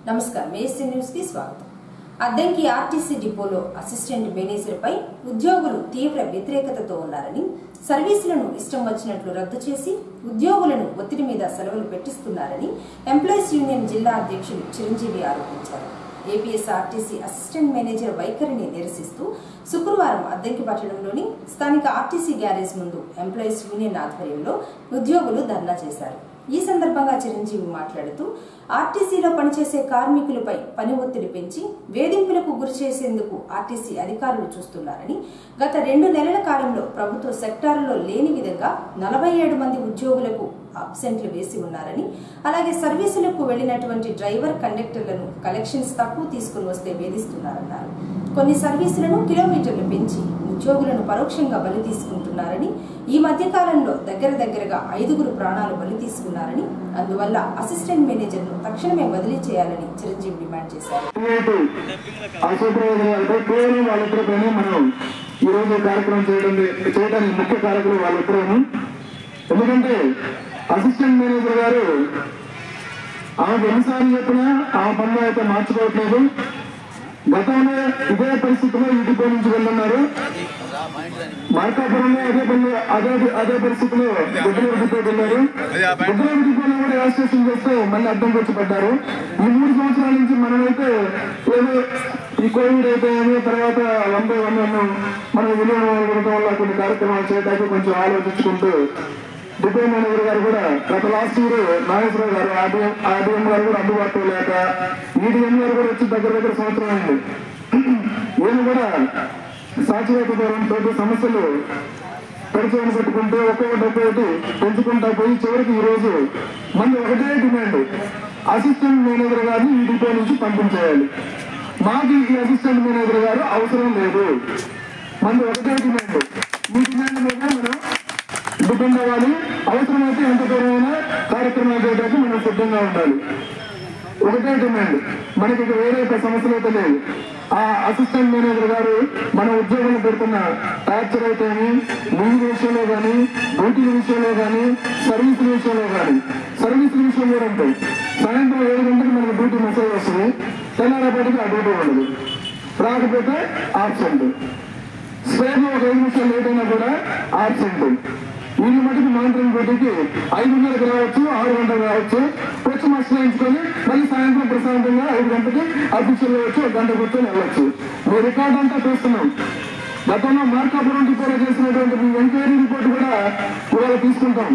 నమస్కారం ASC news కి స్వాగతం అద్దంకి ఆర్టీసీ డిపోలో అసిస్టెంట్ మేనేజర్ పై ఉద్యోగులు తీవ్ర వ్యతిరేకతతో ఉన్నారని సర్వీసులను ఇష్టం వచ్చినట్లు రద్దు చేసి ఉద్యోగులను ఒత్తిడి మీద సెలవులు పెట్టిస్తున్నారని ఎంప్లాయీస్ యూనియన్ జిల్లా అధ్యక్షులు చిరంజీవి ఆరోపించారు ఏపీఎస్ ఆర్టీసీ అసిస్టెంట్ మేనేజర్ వైఖరిని నిరసిస్తూ శుక్రవారం అద్దంకి పట్టణంలోని స్థానిక ఆర్టీసీ గ్యారేజ్ ముందు ఎంప్లాయీస్ యూనియన్ ఆధ్వర్యంలో ఉద్యోగులు ధర్నా చేశారు ఈ సందర్భంగా చిరంజీవి మాట్లాడుతూ ఆర్టీసీలో పనిచేసే కార్మికులపై పని ఒత్తిడి పెంచి వేధింపులకు గురి చేసేందుకు ఆర్టీసీ అధికారులు చూస్తున్నారని గత రెండు నెలల కాలంలో ప్రభుత్వ సెక్టార్లలో లేని విధంగా నలభై ఏడు మంది ఉద్యోగులకు అబ్సెంట్లు వేసి ఉన్నారని అలాగే సర్వీసులకు వెళ్లినటువంటి డ్రైవర్ కండక్టర్లను కలెక్షన్స్ తక్కువ తీసుకుని వస్తే వేధిస్తున్నారన్నారు కొన్ని సర్వీసులను కిలోమీటర్లు పెంచి ఉద్యోగులను పరోక్షంగా బలి తీసుకుంటున్నారని ఈ మధ్య కాలంలో దగ్గర దగ్గరగా ఐదుగురు ప్రాణాలు బలి తీసుకున్నారని అందువల్ల అసిస్టెంట్ మేనేజర్ ను తక్షణమే బదిలీ చేయాలని చిరంజీవి డిమాండ్ చేశారు అసూప్రయోజనాలతో కేవలం వాళ్ళిద్దరిపైనే మనం ఈ రోజు ఈ కార్యక్రమం చేయడం చేయడానికి ముఖ్య కారకులు వాళ్ళిద్దరేను ఎందుకంటే అసిస్టెంట్ మేనేజర్ గారు ఆమె ఎన్నిసార్లు చెప్పినా ఆమె పనులు అయితే మార్చుకోవట్లేదు గతంలో ఇదే పరిస్థితిలో ఈ డిపో నుంచి వెళ్ళున్నారు మార్కాపురంలో అదే పని అదే అదే పరిస్థితిలో గుడ్డలూరు డిపో వెళ్ళారు గుడ్డలూరు డిపోలో కూడా రిజిస్ట్రేషన్ చేస్తే మళ్ళీ అడ్డంకి వచ్చి పడ్డారు ఈ మూడు సంవత్సరాల నుంచి మనమైతే ఏదో ఈ కోవిడ్ అయితే ఏమో తర్వాత వన్ బై వన్ వన్ మనం వినియోగం వల్ల కొన్ని కార్యక్రమాలు చేయడానికి కొంచెం ఆలోచించుకుంటూ డిపో మేనేజర్ గారు కూడా గత లాస్ట్ ఇయర్ నాగేశ్వరరావు గారు ఆర్డీఎం ఆర్డీఎం గారు కూడా అందుబాటులో లేక ఈడీఎం గారు కూడా వచ్చి దగ్గర దగ్గర సంవత్సరం అయింది ఈయన కూడా సాక్షివేత దూరంతో సమస్యలు పరిచయం పెట్టుకుంటూ ఒక్కొక్కటి ఒక్కొక్కటి పెంచుకుంటా పోయి చివరికి ఈ రోజు మంది ఒకటే డిమాండ్ అసిస్టెంట్ మేనేజర్ గారిని ఈ డిపో నుంచి పంపించేయాలి మాకు ఈ అసిస్టెంట్ మేనేజర్ గారు అవసరం లేదు మంది ఒకటే డిమాండ్ ఈ డిమాండ్ మీద మనం డిపెండ్ అవ్వాలి అవసరమైతే ఎంత దూరమైనా కార్యక్రమాలు చేయడానికి మనం సిద్ధంగా ఉండాలి ఒకటే డిమాండ్ మనకి ఇక వేరే ఒక సమస్యలు అయితే లేవు ఆ అసిస్టెంట్ మేనేజర్ గారు మన ఉద్యోగులు పెడుతున్న టార్చర్ అయితేమి లీవ్ విషయంలో కానీ డ్యూటీల విషయంలో కానీ సర్వీసుల విషయంలో కానీ సర్వీసుల విషయం కూడా ఉంటాయి సాయంత్రం ఏడు గంటలకు మనకి డ్యూటీ మెసేజ్ వస్తుంది తెల్లారేపటికి ఆ డ్యూటీ ఉండదు రాకపోతే ఆబ్సెంట్ స్పేర్ లో ఒక ఐదు నిమిషాలు లేట్ అయినా కూడా ఆబ్సెంట్ వీళ్ళు మటుకు మానిటరింగ్ డ్యూటీకి ఐదున్నరకు రావచ్చు ఆరు గంటలకు రావచ్చు వచ్చి మస్ట్ వేయించుకొని మళ్ళీ సాయంత్రం ప్రశాంతంగా ఐదు గంటకి అఫీషియల్ వచ్చి ఒక గంట కూర్చొని వెళ్ళొచ్చు మీ రికార్డ్ అంతా చూస్తున్నాం గతంలో మార్కాపురం డిపోలో చేసినటువంటి మీ ఎంక్వైరీ రిపోర్ట్ కూడా ఇవాళ తీసుకుంటాం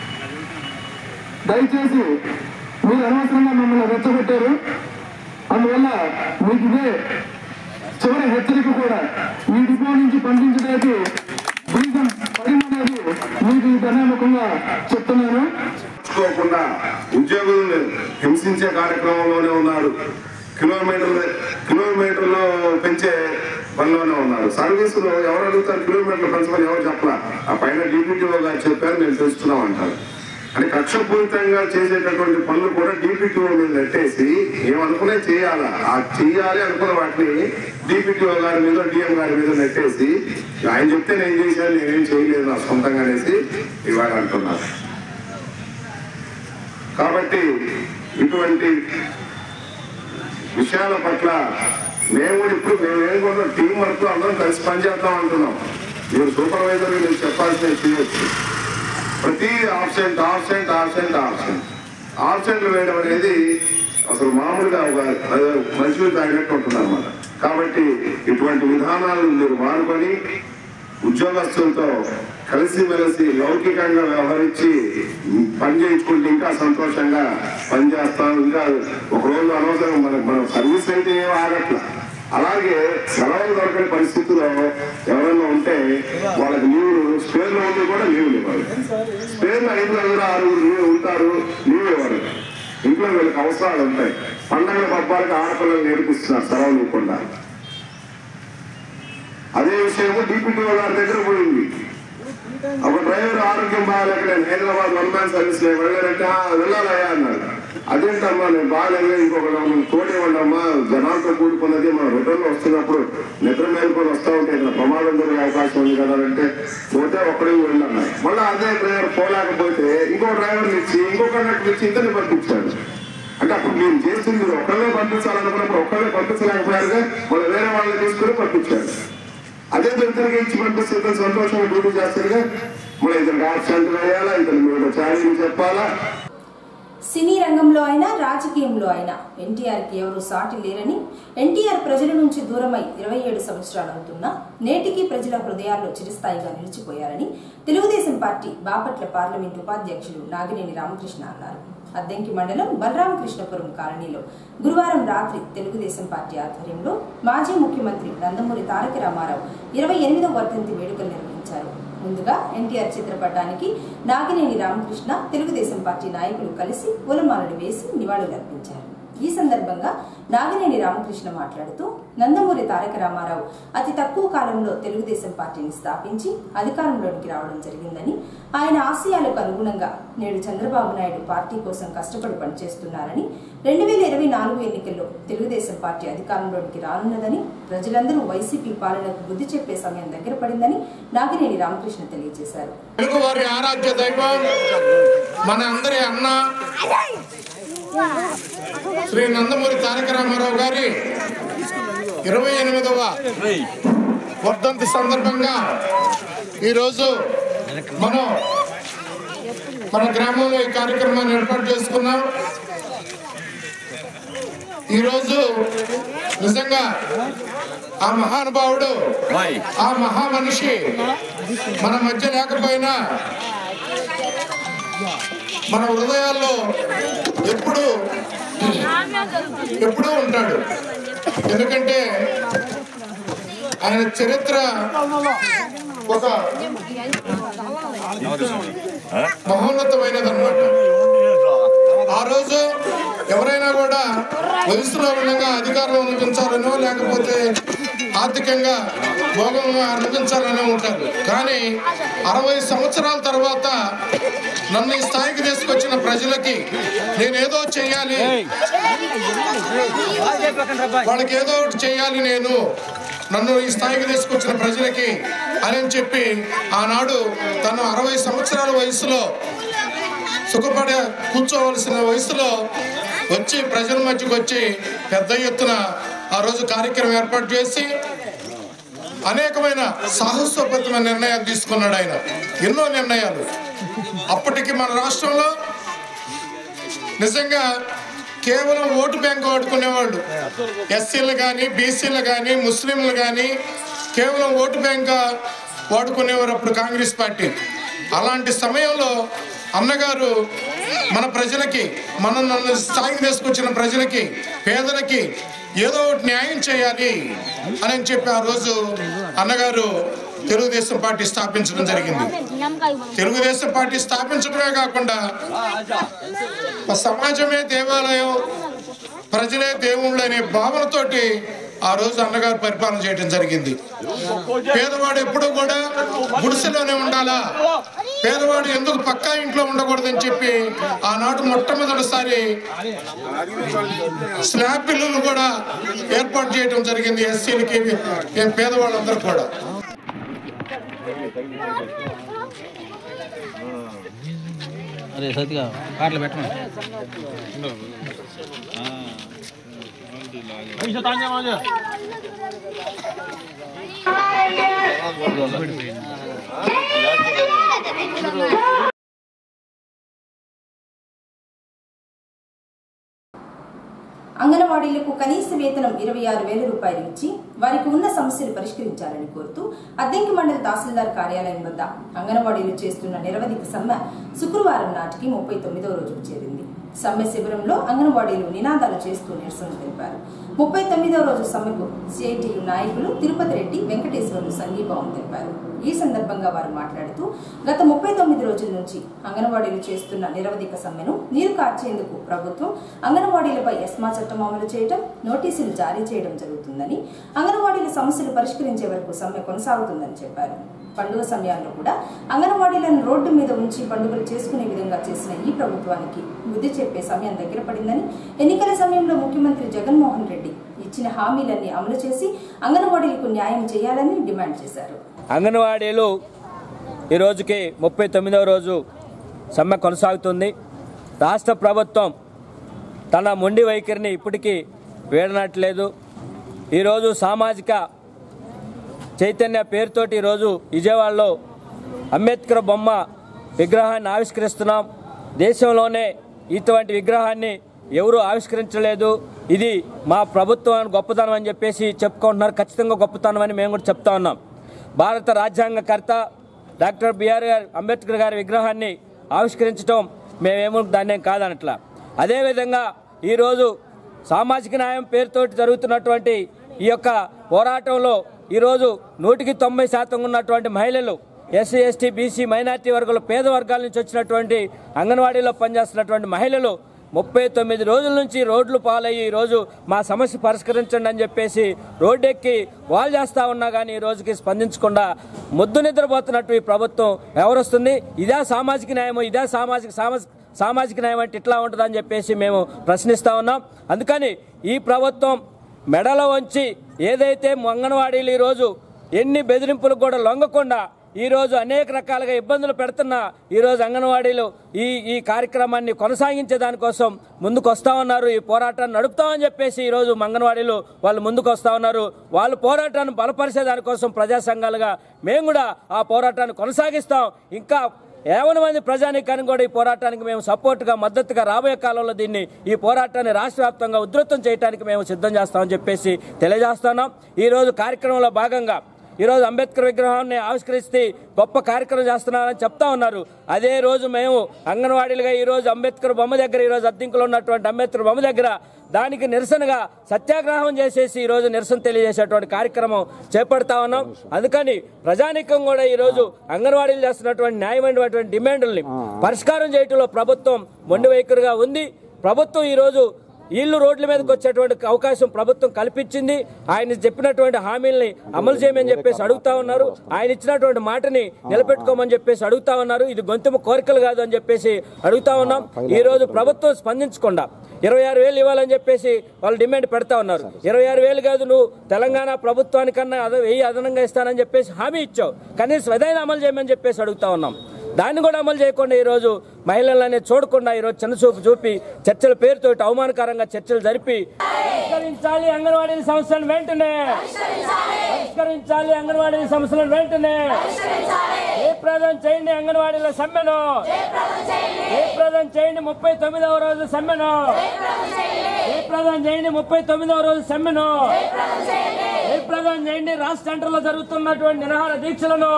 దయచేసి మీరు అనవసరంగా మమ్మల్ని రెచ్చగొట్టారు అందువల్ల మీకు ఇదే చివరి హెచ్చరిక కూడా ఈ డిపో నుంచి పంపించడానికి బీజం పడిందనేది మీకు ఈ ధనాముఖంగా చెప్తున్నాను చూసుకోకుండా ఉద్యోగులను హింసించే కార్యక్రమంలోనే ఉన్నారు కిలోమీటర్లు కిలోమీటర్లు పెంచే పనిలోనే ఉన్నారు సర్వీసులు ఎవరు అడుగుతారు కిలోమీటర్లు పెంచమని ఎవరు చెప్పలా ఆ పైన డీపీటీఓ గారు చెప్పారు మేము తెలుస్తున్నాం అంటారు అని కక్షపూరితంగా చేసేటటువంటి పనులు కూడా డీపీటీఓ మీద నెట్టేసి ఏమనుకునే చేయాలా ఆ చేయాలి అనుకున్న వాటిని డీపీటీఓ గారి మీద డిఎం గారి మీద నెట్టేసి ఆయన చెప్తే నేను చేశాను నేనేం చేయలేదు నా సొంతంగా అనేసి ఇవాళ అంటున్నారు కాబట్టి ఇటువంటి విషయాల పట్ల మేము కూడా ఇప్పుడు మేము ఏం కూడా టీం వర్క్ అందరం కలిసి పనిచేద్దాం అంటున్నాం మీరు సూపర్వైజర్ మీరు చెప్పాల్సిన చేయొచ్చు ప్రతి ఆబ్సెంట్ ఆబ్సెంట్ ఆబ్సెంట్ ఆబ్సెంట్ ఆబ్సెంట్లు వేయడం అనేది అసలు మామూలుగా ఒక అదే మంచిగా తాగినట్టు ఉంటుంది అనమాట కాబట్టి ఇటువంటి విధానాలు మీరు వాడుకొని ఉద్యోగస్తులతో కలిసిమెలిసి లౌకికంగా వ్యవహరించి పని చేయించుకుంటే ఇంకా సంతోషంగా పనిచేస్తాం ఇంకా ఒక రోజు అనవసరం మనకు మనం సర్వీస్ అయితే ఏం ఆగట్ల అలాగే సెలవులు దొరకని పరిస్థితుల్లో ఎవరైనా ఉంటే వాళ్ళకి లీవ్లు స్పేర్లో ఉండి కూడా లీవ్లు ఇవ్వాలి స్పేర్లో ఐదు నలుగురు ఆరుగురు లీవ్ ఉంటారు లీవ్ ఇవ్వరు ఇంట్లో వీళ్ళకి అవసరాలు ఉంటాయి పండగల పబ్బాలకు ఆడపిల్లలు నేర్పిస్తున్నారు సెలవులు ఇవ్వకుండా అదే విషయము డిప్యూటీ గారి దగ్గర పోయింది ఒక డ్రైవర్ ఆరోగ్యం బాగాలేక నేను హైదరాబాద్ వన్ మ్యాన్ సర్వీస్ లో వెళ్ళారంటే "ఆ, వెళ్ళాలయ్యా అన్నాడు అదేంటమ్మా నేను బాగాలేదు ఇంకొక తోడే ఉండమ్మా జనాలతో కూడుకున్నది మన రిటర్న్ వస్తున్నప్పుడు నిద్ర మేలుకొని వస్తా ఉంటే ఇక్కడ ప్రమాదం జరిగే అవకాశం ఉంది కదా అంటే పోతే ఒక్కడే వెళ్ళన్నారు మళ్ళీ అదే డ్రైవర్ పోలేకపోతే ఇంకో డ్రైవర్ ఇచ్చి ఇంకో కండక్టర్ ఇచ్చి ఇద్దరిని పంపించాడు అంటే అప్పుడు మీరు చేస్తుంది మీరు ఒకళ్ళే పంపించాలనుకున్నప్పుడు ఒకళ్ళే పంపించలేకపోయారుగా వాళ్ళు వేరే వాళ్ళని తీసుకుని పంపించారు అదే ఇద్దరికి ఇచ్చి పంపిస్తే ఇద్దరు సంతోషంగా డ్యూటీ చేస్తారుగా మళ్ళీ ఇద్దరికి ఆబ్సెంట్ వేయాలా ఇద్దరు మీరు ఛాలెంజ్ చెప్పాలా సినీ రంగంలో అయినా రాజకీయంలో అయినా ఎన్టీఆర్ కి ఎవరు సాటి లేరని ఎన్టీఆర్ ప్రజల నుంచి దూరమై ఇరవై ఏడు సంవత్సరాలు అవుతున్నా నేటికి ప్రజల హృదయాల్లో చిరస్థాయిగా నిలిచిపోయారని తెలుగుదేశం పార్టీ బాపట్ల పార్లమెంటు ఉపాధ్యక్షులు నాగినేని రామకృష్ణ అన్నారు అద్దంకి మండలం బలరామకృష్ణపురం కాలనీలో గురువారం రాత్రి తెలుగుదేశం పార్టీ ఆధ్వర్యంలో మాజీ ముఖ్యమంత్రి నందమూరి తారక రామారావు ఇరవై ఎనిమిదవ వర్ధంతి వేడుకలు నిర్వహించారు ముందుగా ఎన్టీఆర్ చిత్రపటానికి నాగినేని రామకృష్ణ తెలుగుదేశం పార్టీ నాయకులు కలిసి పూలమాలలు వేసి నివాళులర్పించారు ఈ సందర్భంగా నాగినేని రామకృష్ణ మాట్లాడుతూ నందమూరి తారక రామారావు అతి తక్కువ కాలంలో తెలుగుదేశం పార్టీని స్థాపించి అధికారంలోనికి రావడం జరిగిందని ఆయన ఆశయాలకు అనుగుణంగా నేడు చంద్రబాబు నాయుడు పార్టీ కోసం కష్టపడి పనిచేస్తున్నారని రెండు వేల ఇరవై నాలుగు ఎన్నికల్లో తెలుగుదేశం పార్టీ అధికారంలోనికి రానున్నదని ప్రజలందరూ వైసీపీ పాలనకు బుద్ధి చెప్పే సమయం దగ్గర పడిందని నాగినేని రామకృష్ణ తెలియజేశారు తెలుగు వారి ఆరాధ్య దైవం మన అందరి అన్న శ్రీ నందమూరి తారక రామారావు గారి ఇరవై ఎనిమిదవ వర్ధంతి సందర్భంగా ఈరోజు మనం మన గ్రామంలో ఈ కార్యక్రమాన్ని ఏర్పాటు చేసుకున్నాం ఈరోజు నిజంగా ఆ మహానుభావుడు ఆ మహామనిషి మన మధ్య లేకపోయినా మన హృదయాల్లో ఎప్పుడు ఎప్పుడూ ఉంటాడు ఎందుకంటే ఆయన చరిత్ర ఒక మహోన్నతమైనదన్నమాట ఆ రోజు ఎవరైనా కూడా వయసులో ఉండగా అధికారం అనిపించాలనో లేకపోతే ఆర్థికంగా భోగంగా అనిపించాలనో ఉంటారు కానీ అరవై సంవత్సరాల తర్వాత నన్ను ఈ స్థాయికి తీసుకొచ్చిన ప్రజలకి నేనేదో చెయ్యాలి వాళ్ళకి ఏదో ఒకటి చేయాలి నేను నన్ను ఈ స్థాయికి తీసుకొచ్చిన ప్రజలకి అని చెప్పి ఆనాడు తను అరవై సంవత్సరాల వయసులో సుఖపడ కూర్చోవలసిన వయసులో వచ్చి ప్రజల మధ్యకి వచ్చి పెద్ద ఎత్తున ఆ రోజు కార్యక్రమం ఏర్పాటు చేసి అనేకమైన సాహసోపేతమైన నిర్ణయాలు తీసుకున్నాడు ఆయన ఎన్నో నిర్ణయాలు అప్పటికి మన రాష్ట్రంలో నిజంగా కేవలం ఓటు బ్యాంక్ వాడుకునేవాళ్ళు ఎస్సీలు కానీ బీసీలు కానీ ముస్లింలు కానీ కేవలం ఓటు బ్యాంక్ వాడుకునేవారు అప్పుడు కాంగ్రెస్ పార్టీ అలాంటి సమయంలో అన్నగారు మన ప్రజలకి మన నన్ను స్థాయికి తీసుకొచ్చిన ప్రజలకి పేదలకి ఏదో ఒకటి న్యాయం చేయాలి అని చెప్పి ఆ రోజు అన్నగారు తెలుగుదేశం పార్టీ స్థాపించడం జరిగింది తెలుగుదేశం పార్టీ స్థాపించడమే కాకుండా మా సమాజమే దేవాలయం ప్రజలే దేవుళ్ళు అనే భావనతోటి ఆ రోజు అన్నగారు పరిపాలన చేయడం జరిగింది పేదవాడు ఎప్పుడూ కూడా గుడిసెలోనే ఉండాలా పేదవాడు ఎందుకు పక్కా ఇంట్లో ఉండకూడదని చెప్పి ఆనాడు మొట్టమొదటిసారి స్లాబ్ బిల్లులు కూడా ఏర్పాటు చేయడం జరిగింది ఎస్సీలకి ఏం పేదవాళ్ళందరూ కూడా అరే సతిగా పాటలు పెట్టమని అంగన్వాడీలకు కనీస వేతనం ఇరవై ఆరు వేల రూపాయలు ఇచ్చి వారికి ఉన్న సమస్యలు పరిష్కరించాలని కోరుతూ అద్దెంకి మండల తహసీల్దార్ కార్యాలయం వద్ద అంగన్వాడీలు చేస్తున్న నిరవధిక సమ్మె శుక్రవారం నాటికి ముప్పై తొమ్మిదవ రోజుకు చేరింది సమ్మె శిబిరంలో అంగన్వాడీలు నినాదాలు చేస్తూ నిరసన తెలిపారు ముప్పై తొమ్మిదవ రోజు సమ్మెకు సిఐటియు నాయకులు తిరుపతి రెడ్డి వెంకటేశ్వర్లు సంఘీభావం తెలిపారు ఈ సందర్భంగా వారు మాట్లాడుతూ గత ముప్పై తొమ్మిది రోజుల నుంచి అంగన్వాడీలు చేస్తున్న నిరవధిక సమ్మెను నీరు కార్చేందుకు ప్రభుత్వం అంగన్వాడీలపై ఎస్మా చట్టం అమలు చేయడం నోటీసులు జారీ చేయడం జరుగుతుందని అంగన్వాడీల సమస్యలు పరిష్కరించే వరకు సమ్మె కొనసాగుతుందని చెప్పారు పండుగ సమయాల్లో కూడా అంగన్వాడీలను రోడ్డు మీద ఉంచి పండుగలు చేసుకునే విధంగా చేసిన ఈ ప్రభుత్వానికి బుద్ధి చెప్పే సమయం దగ్గర పడిందని ఎన్నికల సమయంలో ముఖ్యమంత్రి జగన్మోహన్ రెడ్డి ఇచ్చిన హామీలన్నీ అమలు చేసి అంగన్వాడీలకు న్యాయం చేయాలని డిమాండ్ చేశారు అంగన్వాడీలు ఈ రోజుకి ముప్పై తొమ్మిదవ రోజు సమ్మె కొనసాగుతుంది రాష్ట్ర ప్రభుత్వం తన మొండి వైఖరిని ఇప్పటికీ వీడనట్లేదు ఈరోజు సామాజిక చైతన్య పేరుతోటి ఈరోజు విజయవాడలో అంబేద్కర్ బొమ్మ విగ్రహాన్ని ఆవిష్కరిస్తున్నాం దేశంలోనే ఇటువంటి విగ్రహాన్ని ఎవరు ఆవిష్కరించలేదు ఇది మా ప్రభుత్వం గొప్పతనం అని చెప్పేసి చెప్పుకుంటున్నారు ఖచ్చితంగా గొప్పతనం అని మేము కూడా చెప్తా ఉన్నాం భారత రాజ్యాంగకర్త డాక్టర్ బిఆర్ అంబేద్కర్ గారి విగ్రహాన్ని ఆవిష్కరించడం మేమేమో దాన్నేం కాదనట్లా అదేవిధంగా ఈరోజు సామాజిక న్యాయం పేరుతోటి జరుగుతున్నటువంటి ఈ యొక్క పోరాటంలో ఈరోజు నూటికి తొంభై శాతం ఉన్నటువంటి మహిళలు ఎస్సీ ఎస్టీ బీసీ మైనార్టీ వర్గాల పేద వర్గాల నుంచి వచ్చినటువంటి అంగన్వాడీలో పనిచేస్తున్నటువంటి మహిళలు ముప్పై తొమ్మిది రోజుల నుంచి రోడ్లు పాలయ్యి ఈరోజు మా సమస్య పరిష్కరించండి అని చెప్పేసి రోడ్డెక్కి వాల్ చేస్తా ఉన్నా కానీ ఈ రోజుకి స్పందించకుండా ముద్దు నిద్రపోతున్నట్టు ఈ ప్రభుత్వం ఎవరొస్తుంది ఇదే సామాజిక న్యాయం ఇదే సామాజిక సామాజిక సామాజిక న్యాయం అంటే ఇట్లా ఉంటుందని చెప్పేసి మేము ప్రశ్నిస్తా ఉన్నాం అందుకని ఈ ప్రభుత్వం మెడలో వంచి ఏదైతే అంగన్వాడీలు ఈరోజు ఎన్ని బెదిరింపులకు కూడా లొంగకుండా ఈరోజు అనేక రకాలుగా ఇబ్బందులు పెడుతున్నా ఈరోజు అంగన్వాడీలు ఈ ఈ కార్యక్రమాన్ని కొనసాగించే దానికోసం ముందుకు వస్తా ఉన్నారు ఈ పోరాటాన్ని నడుపుతామని చెప్పేసి ఈరోజు అంగన్వాడీలు వాళ్ళు ముందుకు వస్తా ఉన్నారు వాళ్ళు పోరాటాన్ని బలపరిచే దానికోసం ప్రజా సంఘాలుగా మేము కూడా ఆ పోరాటాన్ని కొనసాగిస్తాం ఇంకా యావన మంది ప్రజానీకానికి కూడా ఈ పోరాటానికి మేము సపోర్ట్గా మద్దతుగా రాబోయే కాలంలో దీన్ని ఈ పోరాటాన్ని రాష్ట్ర వ్యాప్తంగా ఉధృతం చేయడానికి మేము సిద్ధం చేస్తామని చెప్పేసి తెలియజేస్తున్నాం ఈరోజు కార్యక్రమంలో భాగంగా ఈరోజు అంబేద్కర్ విగ్రహాన్ని ఆవిష్కరిస్తే గొప్ప కార్యక్రమం చేస్తున్నారని చెప్తా ఉన్నారు అదే రోజు మేము అంగన్వాడీలుగా ఈరోజు అంబేద్కర్ బొమ్మ దగ్గర ఈరోజు అద్దెంకులో ఉన్నటువంటి అంబేద్కర్ బొమ్మ దగ్గర దానికి నిరసనగా సత్యాగ్రహం చేసేసి ఈరోజు నిరసన తెలియజేసేటువంటి కార్యక్రమం చేపడతా ఉన్నాం అందుకని ప్రజానీకం కూడా ఈరోజు అంగన్వాడీలు చేస్తున్నటువంటి న్యాయమైనటువంటి డిమాండ్లని పరిష్కారం చేయటంలో ప్రభుత్వం మొండి వైఖరిగా ఉంది ప్రభుత్వం ఈరోజు ఇల్లు రోడ్ల మీదకి వచ్చేటువంటి అవకాశం ప్రభుత్వం కల్పించింది ఆయన చెప్పినటువంటి హామీల్ని అమలు చేయమని చెప్పేసి అడుగుతా ఉన్నారు ఆయన ఇచ్చినటువంటి మాటని నిలబెట్టుకోమని చెప్పేసి అడుగుతా ఉన్నారు ఇది గొంతుమ కోరికలు కాదు అని చెప్పేసి అడుగుతా ఉన్నాం ఈ రోజు ప్రభుత్వం స్పందించకుండా ఇరవై ఆరు వేలు ఇవ్వాలని చెప్పేసి వాళ్ళు డిమాండ్ పెడతా ఉన్నారు ఇరవై ఆరు వేలు కాదు నువ్వు తెలంగాణ ప్రభుత్వానికన్నా అదే వెయ్యి అదనంగా ఇస్తానని చెప్పేసి హామీ ఇచ్చావు కనీసం ఏదైనా అమలు చేయమని చెప్పేసి అడుగుతా ఉన్నాం దాన్ని కూడా అమలు చేయకుండా ఈరోజు మహిళలనే చూడకుండా ఈరోజు చిన్నచూపు చూపి చర్చల పేరుతోటి అవమానకరంగా చర్చలు జరిపి పరిష్కరించాలి అంగన్వాడీ సమస్యలను వెంటనే పరిష్కరించాలి అంగన్వాడీ సమస్యలను వెంటనే జయప్రదం చేయండి అంగన్వాడీల సమ్మెను జయప్రదం చేయండి ముప్పై తొమ్మిదవ రోజు సమ్మెను జయప్రదం చేయండి ముప్పై తొమ్మిదవ రోజు సమ్మెను జయప్రదం చేయండి రాష్ట్ర సెంటర్లో జరుగుతున్నటువంటి నిరహార దీక్షలను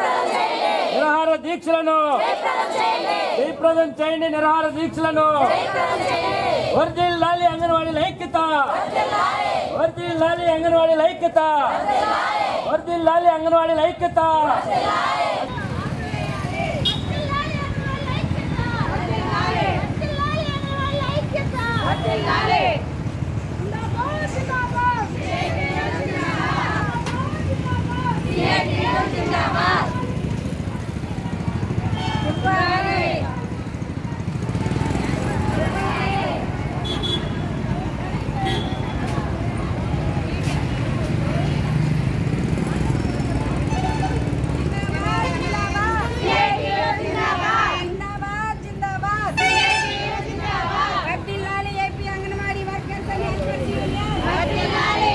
నిరహార దీక్షలను జయప్రదం చేయండి నిరహార దీక్షలను వర్దిల్లాలి అంగన్వాడీల ఐక్యత వర్దిల్లాలి అంగన్వాడీల ఐక్యత వర్దిల్లాలి అంగన్వాడీల ఐక్యత జిందాబాద్ జిందాబాద్ వర్ధిల్లాలి ఏపీ అంగన్వాడీ వర్కర్స్ వర్ధిల్లాలి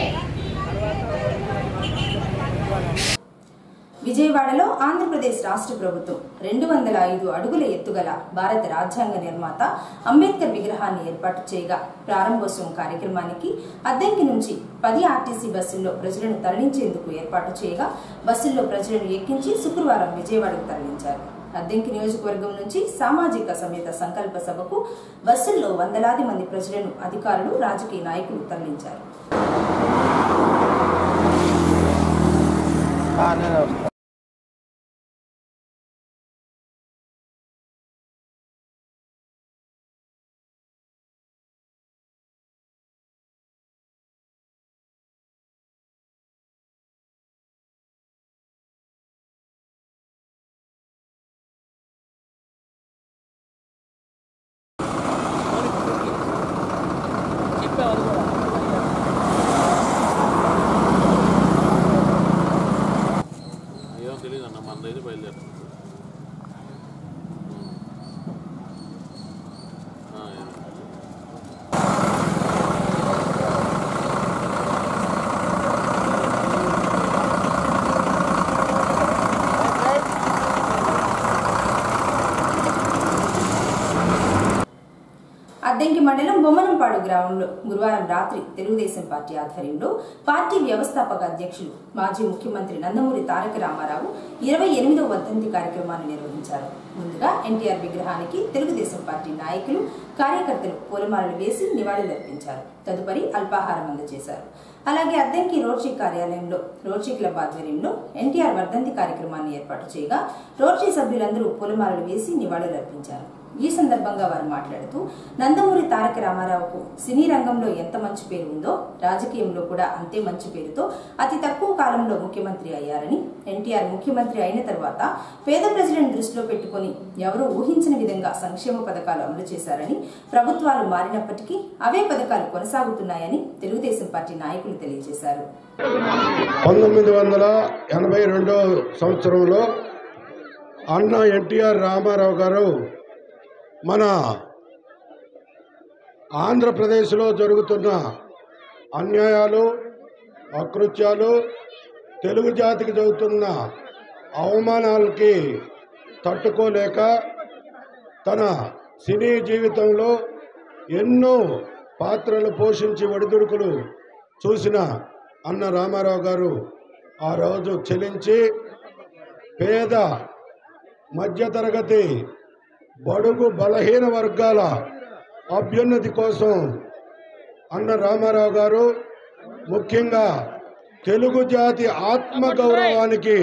విజయవాడలో ఆంధ్రప్రదేశ్ రాష్ట్ర ప్రభుత్వం రెండు వందల ఐదు అడుగుల ఎత్తుగల భారత రాజ్యాంగ నిర్మాత అంబేద్కర్ విగ్రహాన్ని ఏర్పాటు చేయగా ప్రారంభోత్సవం కార్యక్రమానికి అద్దెంకి నుంచి పది ఆర్టీసీ బస్సుల్లో ప్రజలను తరలించేందుకు ఏర్పాటు చేయగా బస్సుల్లో ప్రజలను ఎక్కించి శుక్రవారం విజయవాడకు తరలించారు అద్దెంకి నియోజకవర్గం నుంచి సామాజిక సమేత సంకల్ప సభకు బస్సుల్లో వందలాది మంది ప్రజలను అధికారులు రాజకీయ నాయకులు తరలించారు మండలం బొమ్మనంపాడు గ్రామంలో గురువారం రాత్రి తెలుగుదేశం పార్టీ ఆధ్వర్యంలో పార్టీ వ్యవస్థాపక అధ్యక్షులు మాజీ ముఖ్యమంత్రి నందమూరి తారక రామారావు ఇరవై ఎనిమిదవ వర్ధంతి కార్యక్రమాన్ని నిర్వహించారు ముందుగా ఎన్టీఆర్ విగ్రహానికి తెలుగుదేశం పార్టీ నాయకులు కార్యకర్తలు పూలమాలలు వేసి నివాళులర్పించారు తదుపరి అల్పాహారం అందజేశారు అలాగే అద్దంకి రోడ్షీ కార్యాలయంలో రోడ్షీ క్లబ్ ఆధ్వర్యంలో ఎన్టీఆర్ వర్ధంతి కార్యక్రమాన్ని ఏర్పాటు చేయగా రోడ్షీ సభ్యులందరూ పూలమాలలు వేసి నివాళులర్పించారు ఈ సందర్భంగా వారు మాట్లాడుతూ నందమూరి తారక రామారావుకు సినీ రంగంలో ఎంత మంచి పేరు ఉందో రాజకీయంలో కూడా అంతే మంచి పేరుతో అతి తక్కువ కాలంలో ముఖ్యమంత్రి అయ్యారని ఎన్టీఆర్ ముఖ్యమంత్రి అయిన తర్వాత పేద ప్రజలను దృష్టిలో పెట్టుకుని ఎవరూ ఊహించని విధంగా సంక్షేమ పథకాలు అమలు చేశారని ప్రభుత్వాలు మారినప్పటికీ అవే పథకాలు కొనసాగుతున్నాయని తెలుగుదేశం పార్టీ నాయకులు తెలియజేశారు పంతొమ్మిది వందల ఎనభై రెండో సంవత్సరంలో అన్న ఎన్టీఆర్ రామారావు గారు మన ఆంధ్రప్రదేశ్లో జరుగుతున్న అన్యాయాలు అకృత్యాలు తెలుగు జాతికి జరుగుతున్న అవమానాలకి తట్టుకోలేక తన సినీ జీవితంలో ఎన్నో పాత్రలు పోషించి ఒడిదుడుకులు చూసిన అన్న రామారావు గారు ఆ రోజు చెలించి పేద మధ్యతరగతి బడుగు బలహీన వర్గాల అభ్యున్నతి కోసం అన్న రామారావు గారు ముఖ్యంగా తెలుగు జాతి ఆత్మ గౌరవానికి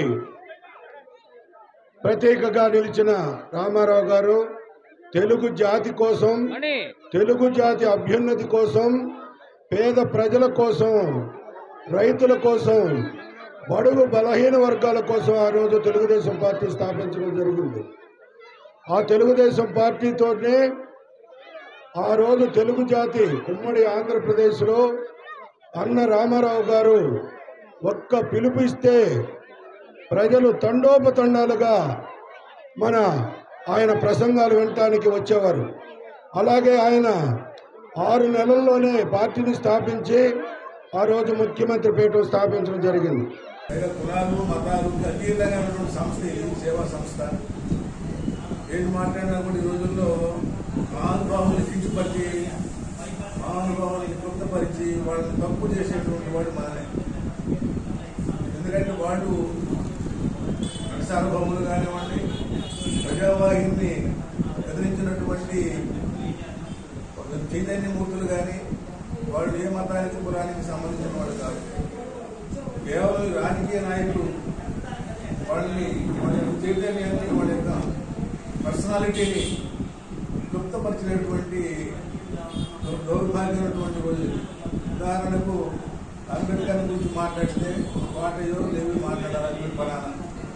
ప్రతీకగా నిలిచిన రామారావు గారు తెలుగు జాతి కోసం తెలుగు జాతి అభ్యున్నతి కోసం పేద ప్రజల కోసం రైతుల కోసం బడుగు బలహీన వర్గాల కోసం ఆ రోజు తెలుగుదేశం పార్టీ స్థాపించడం జరిగింది ఆ తెలుగుదేశం పార్టీతోనే ఆ రోజు తెలుగు జాతి ఉమ్మడి ఆంధ్రప్రదేశ్లో అన్న రామారావు గారు ఒక్క పిలుపు ఇస్తే ప్రజలు తండోపతండాలుగా మన ఆయన ప్రసంగాలు వినటానికి వచ్చేవారు అలాగే ఆయన ఆరు నెలల్లోనే పార్టీని స్థాపించి ఆ రోజు ముఖ్యమంత్రి పీఠం స్థాపించడం జరిగింది పైగా కులాలు మతాలు అతీతంగా ఉన్నటువంటి సంస్థ ఇది సేవా సంస్థ ఏది మాట్లాడినా కూడా ఈ రోజుల్లో మహానుభావులు కించుపరిచి మహానుభావుల్ని కృప్తపరిచి వాళ్ళని తప్పు చేసేటువంటి వాడు మనమే ఎందుకంటే వాళ్ళు నరసానుభవములు కానివ్వండి ప్రజావాహిని కదిలించినటువంటి చైతన్యమూర్తులు కానీ వాళ్ళు ఏ మతానికి కులానికి సంబంధించిన వాళ్ళు కాదు కేవలం ఈ రాజకీయ నాయకులు వాళ్ళని వాళ్ళ యొక్క చైతన్యాన్ని వాళ్ళ యొక్క పర్సనాలిటీని గుప్తపరిచినటువంటి దౌ- దౌర్భాగ్యమైనటువంటి రోజు ఉదాహరణకు అంబేద్కర్ గురించి మాట్లాడితే వాట ఎవరు లేవి మాట్లాడాలి అజ్మీర్ పలానా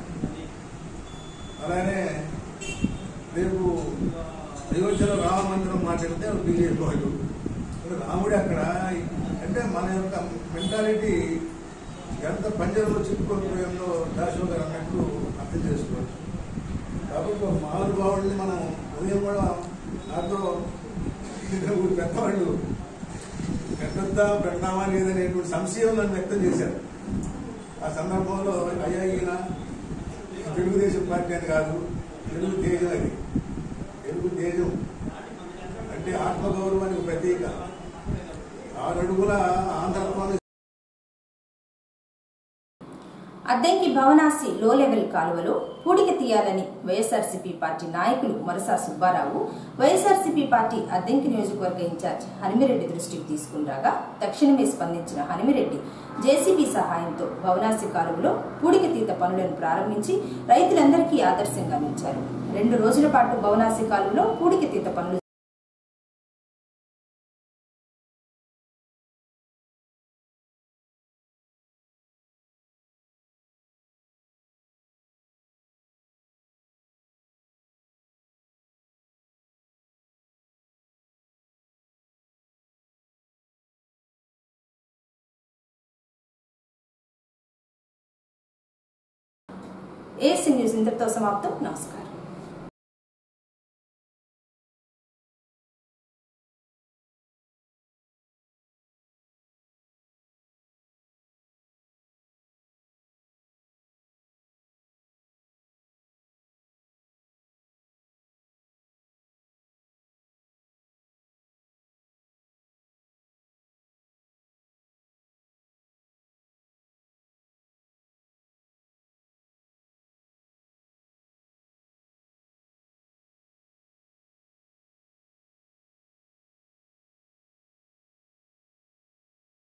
అలానే రేపు అయోధ్యలో రామ మందిరం మాట్లాడితే బీజేపీ వాళ్ళు ఇప్పుడు రాముడు అక్కడ అంటే మన యొక్క మెంటాలిటీ ఎంత పంజరంలో చిక్కుకోకపోయిందో దాశో గారు అన్నట్టు అర్థం చేసుకోవచ్చు కాబట్టి ఒక మహానుభావుడిని మనం ఉదయం కూడా నాతో ఇద్దరు ముగ్గురు పెద్దవాళ్ళు పెట్టొద్దా పెడతామా లేదనేటువంటి సంశయం నన్ను వ్యక్తం చేశారు ఆ సందర్భంలో అయ్యా ఈయన తెలుగుదేశం పార్టీ అని కాదు తెలుగు తేజం అది తెలుగు తేజం అంటే ఆత్మగౌరవానికి ప్రతీక ఆరు అడుగుల ఆంధ్రత్వాన్ని అద్దెంకి భవనాసి లో లెవెల్ కాలువలో పూడిక తీయాలని వైఎస్ఆర్సీపీ పార్టీ నాయకులు మరసా సుబ్బారావు వైఎస్ఆర్సీపీ పార్టీ అద్దెంకి నియోజకవర్గ ఇన్ఛార్జ్ హనిమిరెడ్డి దృష్టికి తీసుకురాగా తక్షణమే స్పందించిన హనిమిరెడ్డి జేసీబీ సహాయంతో భవనాసి కాలువలో పూడిక తీత పనులను ప్రారంభించి రైతులందరికీ ఆదర్శంగా నిలిచారు రెండు రోజుల పాటు భవనాసి కాలువలో పూడిక తీత పనులు ఏసీ న్యూస్ ఇంతటితో సమాప్తం నమస్కారం